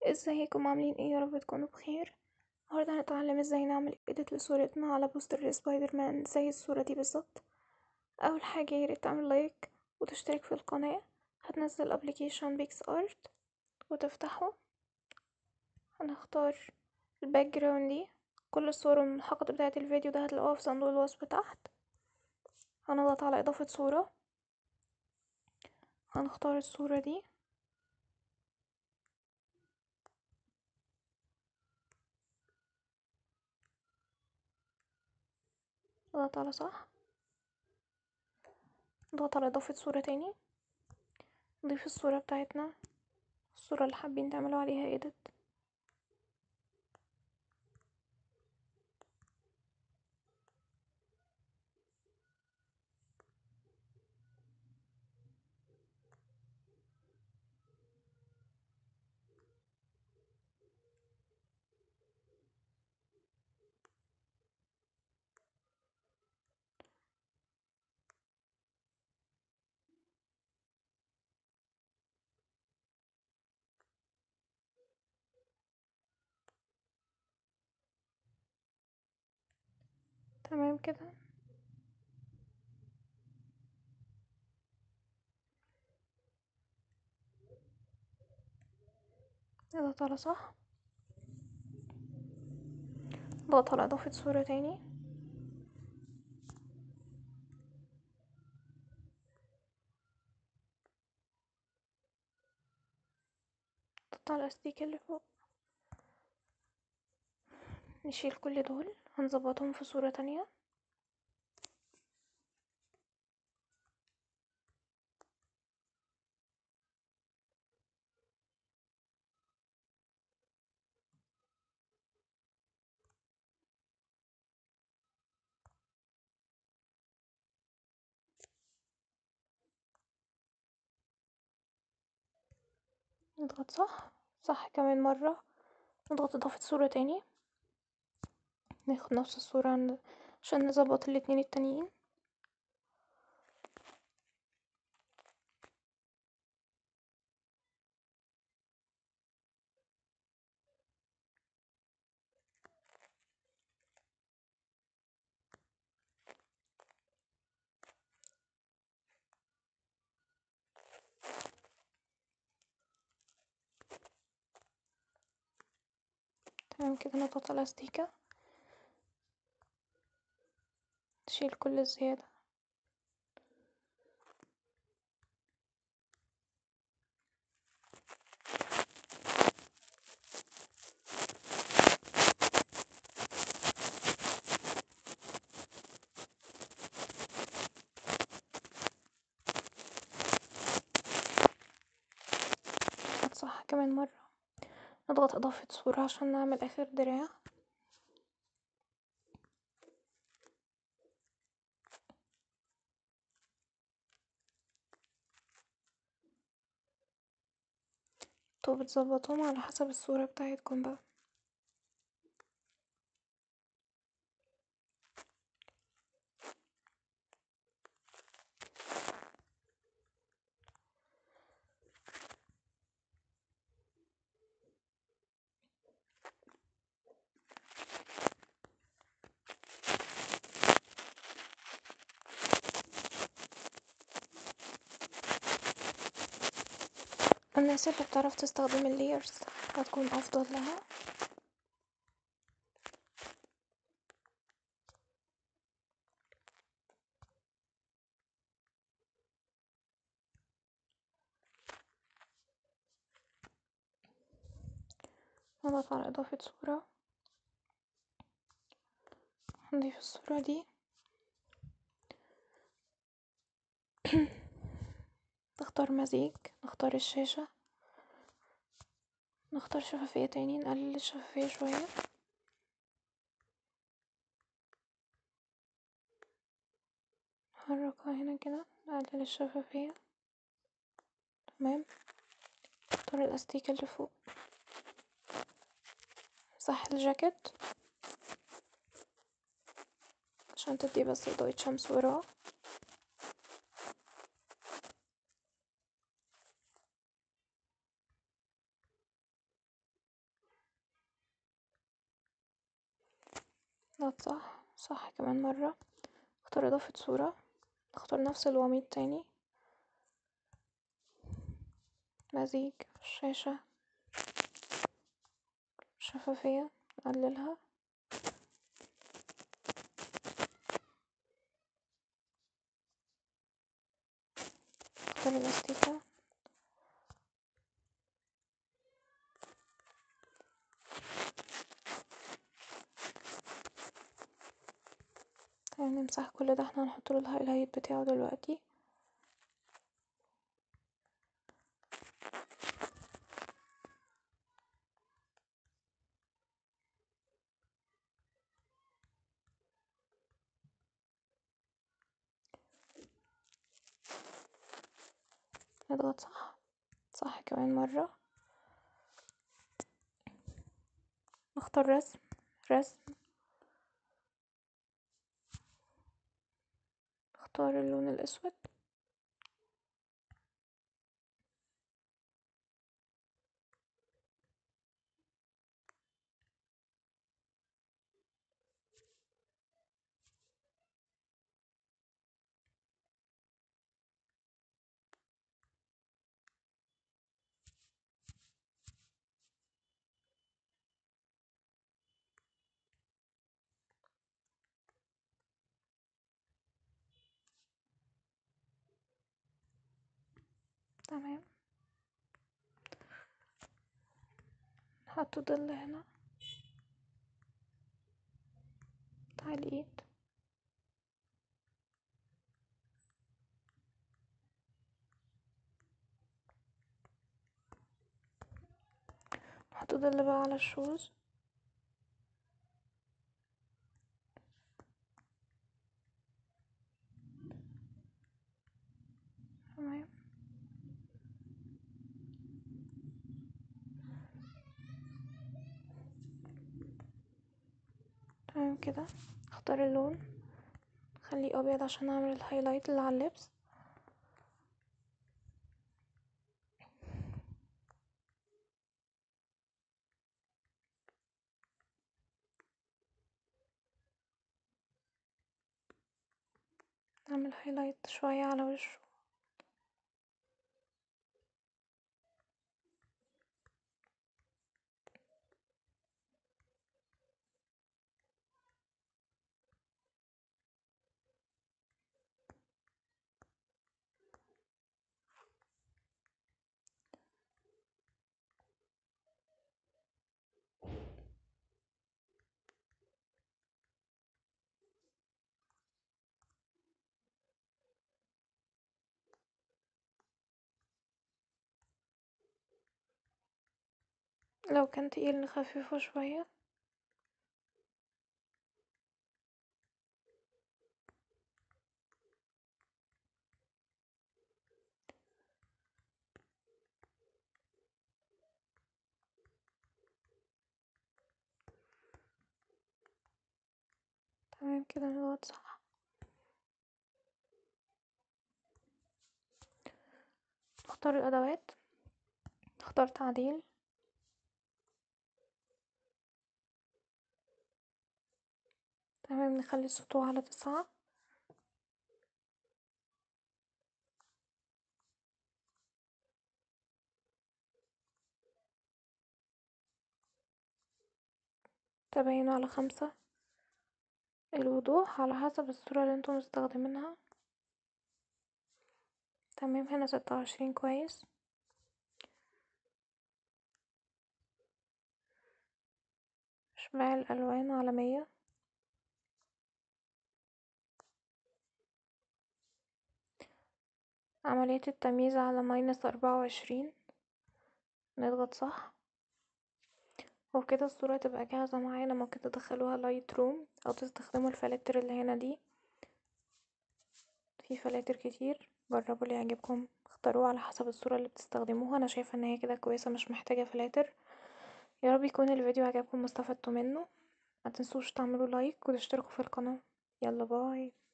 ازيكم عاملين ايه يا رب تكونوا بخير النهارده هنتعلم ازاي نعمل edit لصورتنا على بوستر سبايدر مان زي الصورة دي بالظبط اول حاجة ياريت تعمل لايك وتشترك في القناة هتنزل ابلكيشن بيكس ارت وتفتحه هنختار الباك جراوند دي كل الصور الملحقة بتاعة الفيديو ده هتلاقوها في صندوق الوصف تحت هنضغط على اضافة صورة هنختار الصورة دي نضغط على صح نضغط على اضافة صورة تاني نضيف الصورة بتاعتنا الصورة اللي حابين تعملوا عليها edit تمام كده نضغط على صح نضغط على اضافة صورة تاني نضغط على الاستيك اللي فوق نشيل كل دول هنظبطهم في صورة تانية نضغط صح صح كمان مرة نضغط اضافة صورة تاني ناخد نفس الصورة عند عشان نظبط الاتنين التانيين تمام كده نضغط على استيكة نشيل كل الزيادة صح كمان مرة نضغط اضافة صورة عشان نعمل اخر دراع انتوا بتظبطوهم على حسب الصورة بتاعتكم بقى الناس اللي بتعرف تستخدم اللايرز هتكون افضل لها نضغط على اضافة صورة نضيف الصورة دي نختار مزيج نختار الشاشة نختار شفافية تاني نقلل الشفافية شوية نحركها هنا كده نقلل الشفافية تمام نختار الاستيك اللي فوق صح الجاكيت عشان تدي بس إضاءة شمس وراه دوت صح صح كمان مرة اختار اضافة صورة اختار نفس الوميض تاني مزيج الشاشة شفافية نقللها اختار الاستيكة تمام نمسح كل ده احنا هنحطله الهايلايت بتاعه دلوقتي نضغط صح صح كمان مرة نختار رسم رسم نختار اللون الأسود تمام نحط ظل هنا تعليق نحط ظل بقى على الشوز تمام تمام كده اختار اللون خليه ابيض عشان اعمل الهايلايت اللي على اللبس اعمل هايلايت شوية على وشه لو كان تقيل نخففه شوية تمام كده نضغط صح نختار الأدوات نختار تعديل تمام نخلي السطوع على تسعة تباين على خمسة الوضوح على حسب الصورة اللي انتوا مستخدمينها تمام هنا ستة وعشرين كويس اشباع الألوان على مية عملية التمييز على ماينس أربعة وعشرين نضغط صح وبكده الصورة هتبقى جاهزة معانا ممكن تدخلوها لايت روم أو تستخدموا الفلاتر اللي هنا دي في فلاتر كتير جربوا اللي يعجبكم اختاروه على حسب الصورة اللي بتستخدموها انا شايفة ان هي كده كويسة مش محتاجة فلاتر يارب يكون الفيديو عجبكم واستفدتوا منه متنسوش تعملوا لايك وتشتركوا في القناة يلا باي